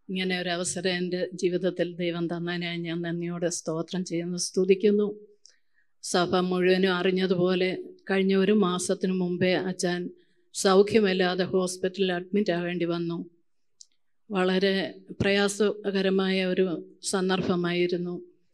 ഇങ്ങനെ ഒരു അവസരം എൻ്റെ ജീവിതത്തിൽ ദൈവം തന്നതിനായി ഞാൻ നന്ദിയോടെ സ്തോത്രം ചെയ്യുന്നു സ്തുതിക്കുന്നു സഭ മുഴുവനും അറിഞ്ഞതുപോലെ കഴിഞ്ഞ ഒരു മാസത്തിനു മുമ്പേ അച്ഛൻ സൗഖ്യമില്ലാതെ ഹോസ്പിറ്റലിൽ അഡ്മിറ്റ് ആവേണ്ടി വന്നു വളരെ പ്രയാസകരമായ ഒരു സന്ദർഭമായിരുന്നു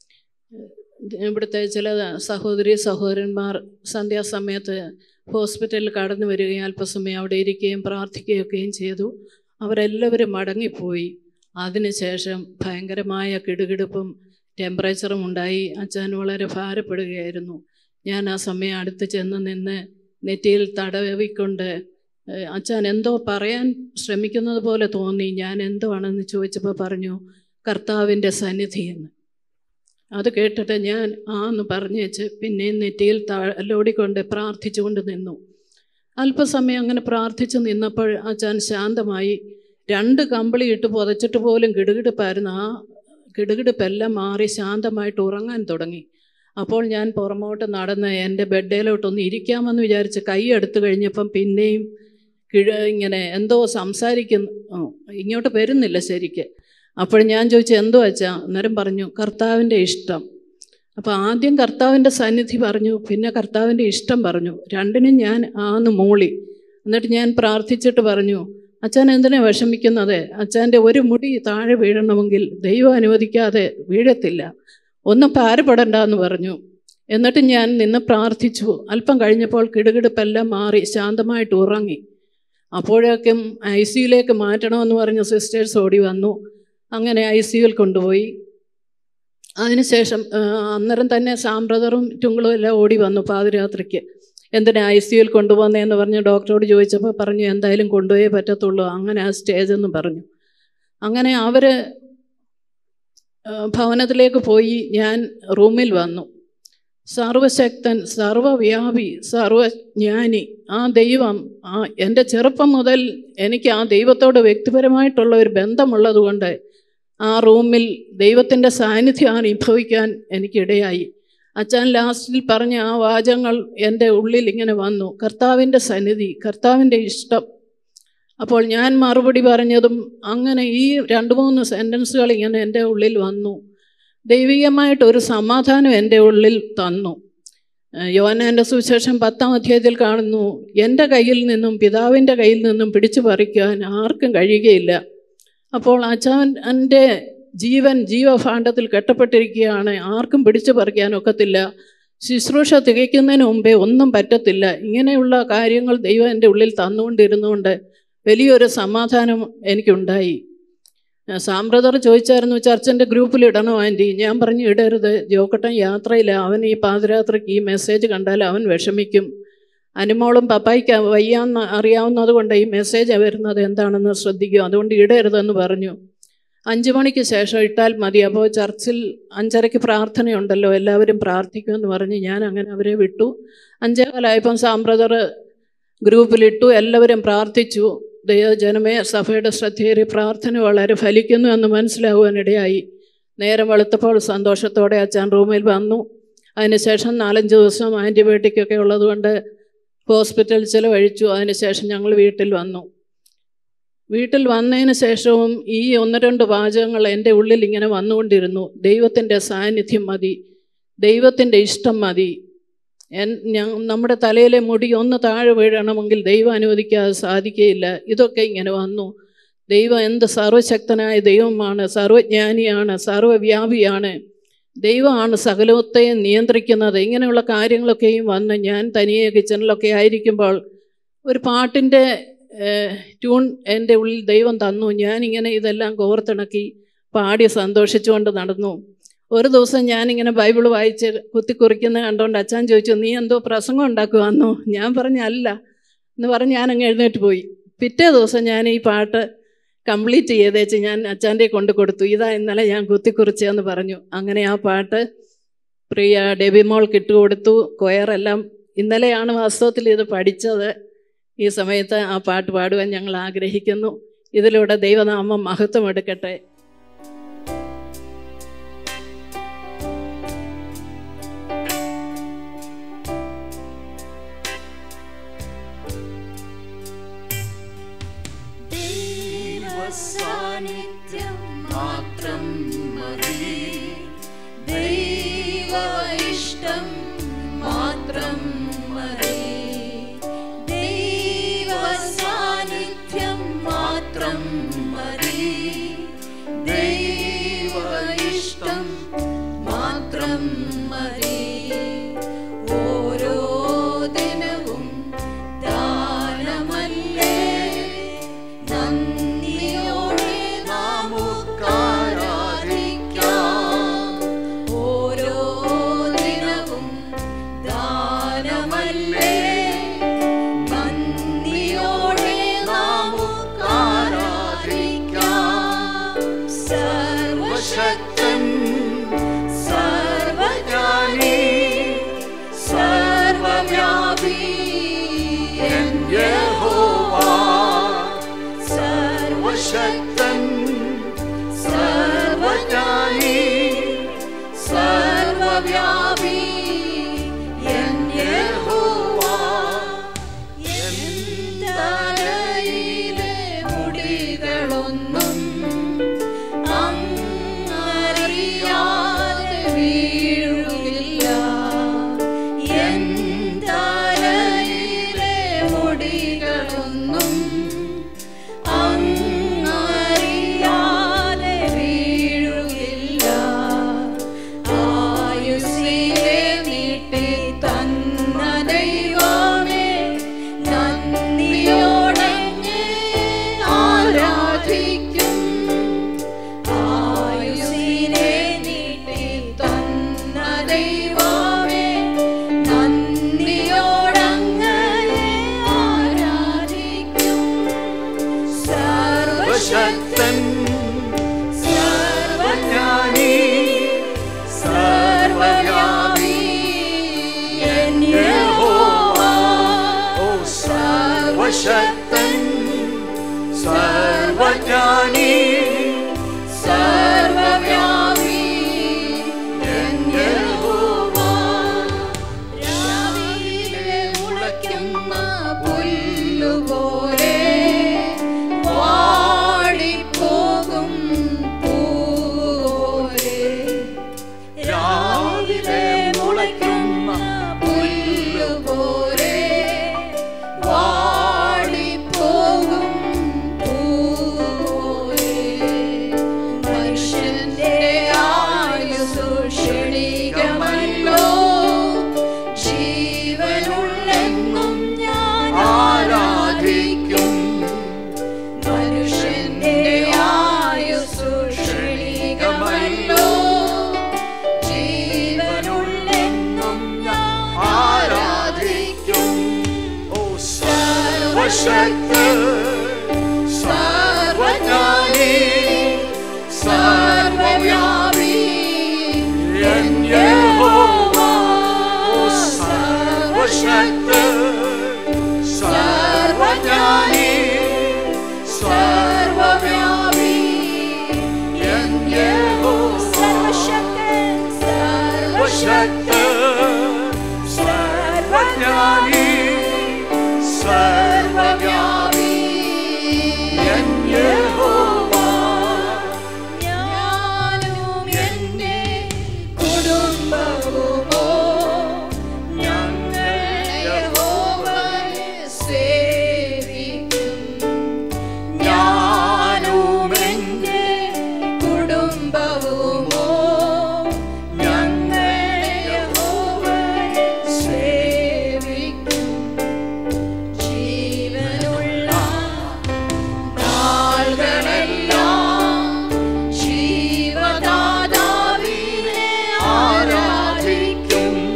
ഇവിടുത്തെ ചില സഹോദരി സഹോദരന്മാർ സന്ധ്യാസമയത്ത് ഹോസ്പിറ്റലിൽ കടന്നു വരികയും അല്പസമയം അവിടെ ഇരിക്കുകയും പ്രാർത്ഥിക്കുകയൊക്കെയും ചെയ്തു അവരെല്ലാവരും മടങ്ങിപ്പോയി അതിനുശേഷം ഭയങ്കരമായ കിടുകിടുപ്പും ടെമ്പറേച്ചറും ഉണ്ടായി അച്ഛൻ വളരെ ഭാരപ്പെടുകയായിരുന്നു ഞാൻ ആ സമയം അടുത്ത് ചെന്ന് നിന്ന് നെറ്റിയിൽ തടവിക്കൊണ്ട് ഏഹ്, അച്ഛൻ എന്തോ പറയാൻ ശ്രമിക്കുന്നത് പോലെ തോന്നി ഞാൻ എന്തുവാണെന്ന് ചോദിച്ചപ്പോൾ പറഞ്ഞു കർത്താവിൻ്റെ സന്നിധി എന്ന് അത് കേട്ടിട്ട് ഞാൻ ആ എന്ന് പറഞ്ഞേച്ച് പിന്നെയും നെറ്റിയിൽ തലോടിക്കൊണ്ട് പ്രാർത്ഥിച്ചുകൊണ്ട് നിന്നു അല്പസമയം അങ്ങനെ പ്രാർത്ഥിച്ചു നിന്നപ്പോൾ അച്ഛൻ ശാന്തമായി രണ്ട് കമ്പിളി ഇട്ട് പുതച്ചിട്ട് പോലും കിടുകിടുപ്പായിരുന്നു ആ കിടുകിടുപ്പെല്ലാം മാറി ശാന്തമായിട്ട് ഉറങ്ങാൻ തുടങ്ങി അപ്പോൾ ഞാൻ പുറമോട്ട് നടന്ന് എൻ്റെ ബെഡേലോട്ടൊന്ന് ഇരിക്കാമെന്ന് വിചാരിച്ച് കൈ എടുത്തു കഴിഞ്ഞപ്പം പിന്നെയും കിഴ ഇങ്ങനെ എന്തോ സംസാരിക്കുന്നു ഓ, ഇങ്ങോട്ട് വരുന്നില്ല ശരിക്ക് അപ്പോൾ ഞാൻ ചോദിച്ചു എന്തോ വെച്ചാ അന്നേരം പറഞ്ഞു കർത്താവിൻ്റെ ഇഷ്ടം അപ്പോൾ ആദ്യം കർത്താവിൻ്റെ സന്നിധി പറഞ്ഞു പിന്നെ കർത്താവിൻ്റെ ഇഷ്ടം പറഞ്ഞു രണ്ടിനും ഞാൻ ആന്ന് മൂളി എന്നിട്ട് ഞാൻ പ്രാർത്ഥിച്ചിട്ട് പറഞ്ഞു അച്ഛൻ എന്തിനാ വിഷമിക്കുന്നത് അച്ഛൻ്റെ ഒരു മുടി താഴെ വീഴണമെങ്കിൽ ദൈവം അനുവദിക്കാതെ വീഴത്തില്ല ഒന്നും ഭാരപ്പെടണ്ട എന്ന് പറഞ്ഞു എന്നിട്ട് ഞാൻ നിന്ന് പ്രാർത്ഥിച്ചു അല്പം കഴിഞ്ഞപ്പോൾ കിടുകിടുപ്പെല്ലാം മാറി ശാന്തമായിട്ട് ഉറങ്ങി അപ്പോഴേക്കും ഐ സിയിലേക്ക് മാറ്റണമെന്ന് പറഞ്ഞ സിസ്റ്റേഴ്സ് ഓടി വന്നു അങ്ങനെ ഐ സിയുൽ കൊണ്ടുപോയി അതിനുശേഷം ആ, അന്നേരം തന്നെ സാമ്പ്രദറും ടുങ്കളും എല്ലാം ഓടി വന്നു പാതിരാത്രിക്ക് എന്തിനാ ഐ സിയുൽ കൊണ്ടുപോകുന്നതെന്ന് പറഞ്ഞ് ഡോക്ടറോട് ചോദിച്ചപ്പോൾ പറഞ്ഞു എന്തായാലും കൊണ്ടുപോയേ പറ്റത്തുള്ളൂ അങ്ങനെ ആ സ്റ്റേജ് എന്ന് പറഞ്ഞു അങ്ങനെ അവർ ഭവനത്തിലേക്ക് പോയി ഞാൻ റൂമിൽ വന്നു സർവശക്തൻ സർവവ്യാപി സർവജ്ഞാനി ആ ദൈവം ആ എൻ്റെ ചെറുപ്പം മുതൽ എനിക്ക് ആ ദൈവത്തോട് വ്യക്തിപരമായിട്ടുള്ള ഒരു ബന്ധമുള്ളതുകൊണ്ട് ആ റൂമിൽ ദൈവത്തിൻ്റെ സാന്നിധ്യം അനുഭവിക്കാൻ എനിക്കിടയായി അച്ഛൻ ലാസ്റ്റിൽ പറഞ്ഞ ആ വാചകങ്ങൾ എൻ്റെ ഉള്ളിൽ ഇങ്ങനെ വന്നു കർത്താവിൻ്റെ സന്നിധി കർത്താവിൻ്റെ ഇഷ്ടം അപ്പോൾ ഞാൻ മറുപടി പറഞ്ഞതും അങ്ങനെ ഈ രണ്ട് മൂന്ന് സെൻറ്റൻസുകൾ ഇങ്ങനെ എൻ്റെ ഉള്ളിൽ വന്നു ദൈവികമായിട്ട് ഒരു സമാധാനം എൻ്റെ ഉള്ളിൽ തന്നു ഏഹ് യോഹന്നാൻ്റെ സുവിശേഷം പത്താം അധ്യായത്തിൽ കാണുന്നു എൻ്റെ കയ്യിൽ നിന്നും പിതാവിൻ്റെ കയ്യിൽ നിന്നും പിടിച്ചു പറിക്കാൻ ആർക്കും കഴിയുകയില്ല അപ്പോൾ അച്ഛൻ എൻ്റെ ജീവൻ ജീവഭാണ്ഡത്തിൽ കെട്ടപ്പെട്ടിരിക്കുകയാണ് ആർക്കും പിടിച്ചു പറിക്കാൻ ഒക്കത്തില്ല ശുശ്രൂഷ തികയ്ക്കുന്നതിന് മുമ്പേ ഒന്നും പറ്റത്തില്ല ഇങ്ങനെയുള്ള കാര്യങ്ങൾ ദൈവം എൻ്റെ ഉള്ളിൽ തന്നുകൊണ്ടിരുന്നുകൊണ്ട് വലിയൊരു സമാധാനം എനിക്കുണ്ടായി സാം ബ്രദർ ചോദിച്ചായിരുന്നു ചർച്ചിൻ്റെ ഗ്രൂപ്പിൽ ഇടണോ ആൻറ്റി ഞാൻ പറഞ്ഞു ഇടരുത് ജോക്കട്ടൻ യാത്രയില്ല അവൻ ഈ പാതിരാത്രിക്ക് ഈ മെസ്സേജ് കണ്ടാൽ അവൻ വിഷമിക്കും അനുമോളും പപ്പായ്ക്ക് വയ്യാന്ന് അറിയാവുന്നത് കൊണ്ട് ഈ മെസ്സേജ് വരുന്നത് എന്താണെന്ന് ശ്രദ്ധിക്കും അതുകൊണ്ട് ഇടരുതെന്ന് പറഞ്ഞു അഞ്ച് മണിക്ക് ശേഷം ഇട്ടാൽ മതി അപ്പോൾ ചർച്ചിൽ അഞ്ചരയ്ക്ക് പ്രാർത്ഥനയുണ്ടല്ലോ എല്ലാവരും പ്രാർത്ഥിക്കുമെന്ന് പറഞ്ഞ് ഞാൻ അങ്ങനെ അവരെ വിട്ടു അഞ്ചേകാലായപ്പം സാം ബ്രദർ ഗ്രൂപ്പിലിട്ടു എല്ലാവരും പ്രാർത്ഥിച്ചു ദൈവജനമേ സഭയുടെ ശ്രദ്ധയേറി പ്രാർത്ഥന വളരെ ഫലിക്കുന്നു എന്ന് മനസ്സിലാകുവാനിടയായി നേരം വെളുത്തപ്പോൾ സന്തോഷത്തോടെ അച്ഛൻ റൂമിൽ വന്നു അതിനുശേഷം നാലഞ്ച് ദിവസം ആൻറ്റിബയോട്ടിക്കൊക്കെ ഉള്ളതുകൊണ്ട് ഹോസ്പിറ്റലിൽ ചിലവഴിച്ചു അതിനുശേഷം ഞങ്ങൾ വീട്ടിൽ വന്നു വീട്ടിൽ വന്നതിന് ശേഷവും ഈ ഒന്ന് രണ്ട് വാചകങ്ങൾ എൻ്റെ ഉള്ളിൽ ഇങ്ങനെ വന്നുകൊണ്ടിരുന്നു ദൈവത്തിൻ്റെ സാന്നിധ്യം മതി ദൈവത്തിൻ്റെ ഇഷ്ടം മതി എൻ ഞാൻ നമ്മുടെ തലയിലെ മുടി ഒന്ന് താഴെ വീഴണമെങ്കിൽ ദൈവം അനുവദിക്കാതെ സാധിക്കുകയില്ല ഇതൊക്കെ ഇങ്ങനെ വന്നു ദൈവം എന്ത് സർവശക്തനായ ദൈവമാണ് സർവജ്ഞാനിയാണ് സർവവ്യാപിയാണ് ദൈവമാണ് സകലത്തെയും നിയന്ത്രിക്കുന്നത് ഇങ്ങനെയുള്ള കാര്യങ്ങളൊക്കെയും വന്ന് ഞാൻ തനിയെ കിച്ചണിലൊക്കെ ആയിരിക്കുമ്പോൾ ഒരു പാട്ടിൻ്റെ ട്യൂൺ എൻ്റെ ഉള്ളിൽ ദൈവം തന്നു ഞാനിങ്ങനെ ഇതെല്ലാം കോർത്തിണക്കി പാടി സന്തോഷിച്ചുകൊണ്ട് നടന്നു ഒരു ദിവസം ഞാനിങ്ങനെ ബൈബിൾ വായിച്ച് കുത്തിക്കുറിക്കുന്ന കണ്ടുകൊണ്ട് അച്ഛൻ ചോദിച്ചു നീ എന്തോ പ്രസംഗം ഉണ്ടാക്കുവാന്നോ ഞാൻ പറഞ്ഞ അല്ല എന്ന് പറഞ്ഞ് ഞാനങ്ങ് എഴുന്നേറ്റ് പോയി പിറ്റേ ദിവസം ഞാൻ ഈ പാട്ട് കംപ്ലീറ്റ് ചെയ്തേച്ച് ഞാൻ അച്ഛൻ്റെ കൊണ്ട് കൊടുത്തു ഇതാ ഇന്നലെ ഞാൻ കുത്തിക്കുറിച്ചതെന്ന് പറഞ്ഞു അങ്ങനെ ആ പാട്ട് പ്രിയ ഡെബിമോൾക്ക് ഇട്ടുകൊടുത്തു കൊയറെല്ലാം ഇന്നലെയാണ് വാസ്തവത്തിൽ ഇത് പഠിച്ചത് ഈ സമയത്ത് ആ പാട്ട് പാടുവാൻ ഞങ്ങൾ ആഗ്രഹിക്കുന്നു ഇതിലൂടെ ദൈവനാമം മഹത്വം എടുക്കട്ടെ ദൈവസാന്നിധ്യം മാത്രം മതി ദൈവ ഇഷ്ടം മാത്രം മതി ദൈവ സാന്നിധ്യം മാത്രം മതി ദൈവ ഇഷ്ടം മാത്രം മതി ഓരോ ദിനവും ദാനമല്ലേ നന്ദിയോടെ നമുക്കാരാധിക്കാം ഓരോ ദിനവും ദാനമല്ലേ നന്ദിയോടെ നമുക്കാരാധിക്കാം സർവശക്തൻ സർവജ്ഞാനി സർവവ്യാപി എൻ യഹോവാ സർവശക്തൻ സർവജ്ഞാനി സർവവ്യാപി എൻ യഹോവാ എൻ തലയിലെ മുടികളൊന്നും അങ്ങറിയാതെ വീഴുകില്ല എൻ തലയിലെ മുടികളൊന്നും അങ്ങറിയാതെ വീഴുകില്ല ആയുസ്സിലെ നീട്ടി തന്ന ദൈവമേ നന്ദിയോടെ ആരാധിക്കും ആയുസ്സിനെ നീട്ടി തന്ന ദൈവമേ നന്ദിയോടങ്ങനെ ആരാധിക്കും സർവശക്തൻ സർവജ്ഞാനി സർവവ്യാപി എൻ യഹോവാ ഓ സർവശക്തൻ സർവജ്ഞാനി സർവവ്യാപി എൻ യഹോവാ രാവിലെ മുളയ്ക്കുന്ന പുല്ലുപോലെ വാടിപ്പോകും പൂപോലെ രാവിലെ മുളയ്ക്കുന്ന പുല്ലുപോലെ വാടിപ്പോകും പൂപോലെ മനുഷ്യന്റെ ആയുസ്സു ക്ഷണികമല്ലോ ജീവനുള്ളെന്നും ഞാൻ ആരാധിക്കും മനുഷ്യന്റെ ആയുസ്സു ക്ഷണികമല്ലോ ജീവനുള്ളെന്നും ഞാൻ ആരാധിക്കും ഓ സർവശക്തൻ സർവജ്ഞാനി സർവവ്യാപി എൻ യഹോവാ ഓ സർവശക്തൻ സർവജ്ഞാനി സർവവ്യാപി എൻ യഹോവാ സർവശക്തൻ സർവജ്ഞാനി സർവവ്യാപി എൻ യഹോവാ ഞാനും എന്റെ കുടുംബവുമോ ഞങ്ങൾ യഹോവയെ സേവിക്കും ഞാനും എന്റെ കുടുംബവുമോ ഞങ്ങൾ യഹോവയെ സേവിക്കും ജീവനുള്ള നാളുകളെല്ലാം ജീവദാതാവിനെ ആരാധിക്കും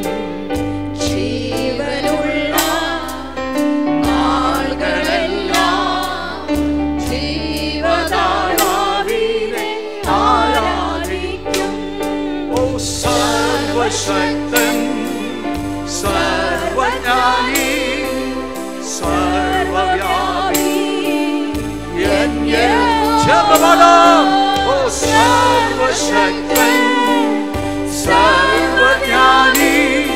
ജീവനുള്ള നാളുകളെല്ലാം ജീവദാതാവിനെ ആരാധിക്കും ഓ സർവശക്തൻ സർവജ്ഞാനി സർവവ്യാപി എൻ യഹോവാ ഓ സർവശക്തൻ സർവജ്ഞാനി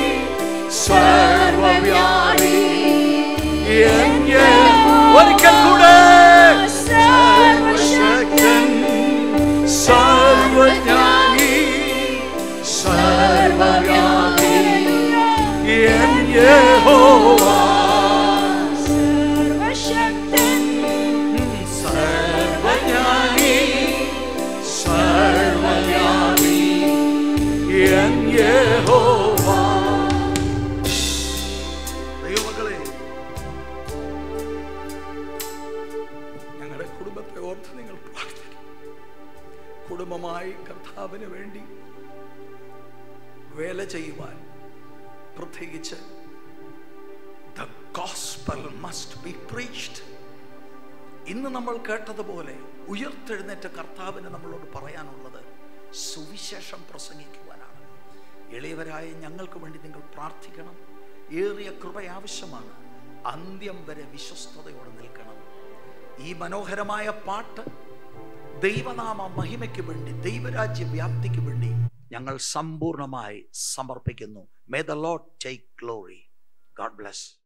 സർവവ്യാപി എൻ ഒരിക്കൽ കൂടെ സർവശക്തൻ സർവ സർവജ്ഞാനി സർവവ്യാപി എൻ യഹോവ സർവശക്തൻ സർവജ്ഞാനി സർവവ്യാപി എൻ യഹോവ ദൈവമക്കളെ ഞങ്ങളുടെ കുടുംബത്തെ ഓർത്ത് നിങ്ങൾ പ്രാർത്ഥിക്കും കുടുംബമായി കർത്താവിന് വേണ്ടി വേല ചെയ്യുവാൻ പ്രത്യേകിച്ച് the gospel must be preached ഇന്ന് നമ്മൾ കേട്ടതുപോലെ ഉയർത്തെഴുന്നേറ്റ കർത്താവിന് നമ്മളോട് പറയാനുള്ളത് സുവിശേഷം പ്രസംഗിക്കുവാനാണ് എളിയവരായ ഞങ്ങൾക്ക് വേണ്ടി നിങ്ങൾ പ്രാർത്ഥിക്കണം ഏറിയ കൃപ ആവശ്യമാണ് അന്ത്യം വരെ വിശ്വസ്തയോടെ നിൽക്കണം ഈ മനോഹരമായ പാട്ട് ദൈവനാമ മഹിമയ്ക്ക് വേണ്ടി ദൈവരാജ്യ വ്യാപ്തിക്ക് വേണ്ടി ഞങ്ങൾ സമ്പൂർണ്ണമായി സമർപ്പിക്കുന്നു may the lord take glory God bless